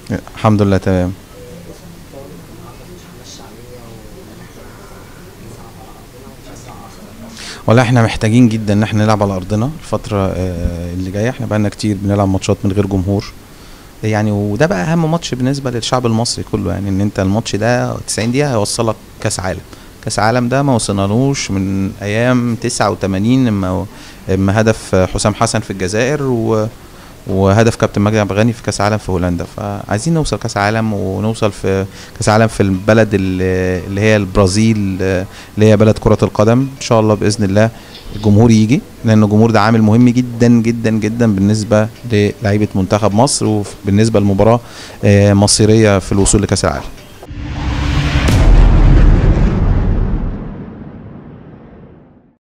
الحمد لله تمام والله احنا محتاجين جدا ان احنا نلعب على ارضنا الفتره آه، اللي جايه احنا بقالنا كتير بنلعب ماتشات من غير جمهور يعني وده بقى اهم ماتش بالنسبه للشعب المصري كله يعني ان انت الماتش ده 90 دقيقه هيوصلك كاس عالم كاس عالم ده ما وصلنالوش من ايام 89 اما اما هدف حسام حسن في الجزائر و وهدف كابتن مجدي عبد الغني في كاس عالم في هولندا فعايزين نوصل كاس عالم ونوصل في كاس عالم في البلد اللي اللي هي البرازيل اللي هي بلد كرة القدم ان شاء الله باذن الله الجمهور يجي لان الجمهور ده عامل مهم جدا جدا جدا بالنسبه للعيبه منتخب مصر وبالنسبه للمباراه آه، مصيريه في الوصول لكاس العالم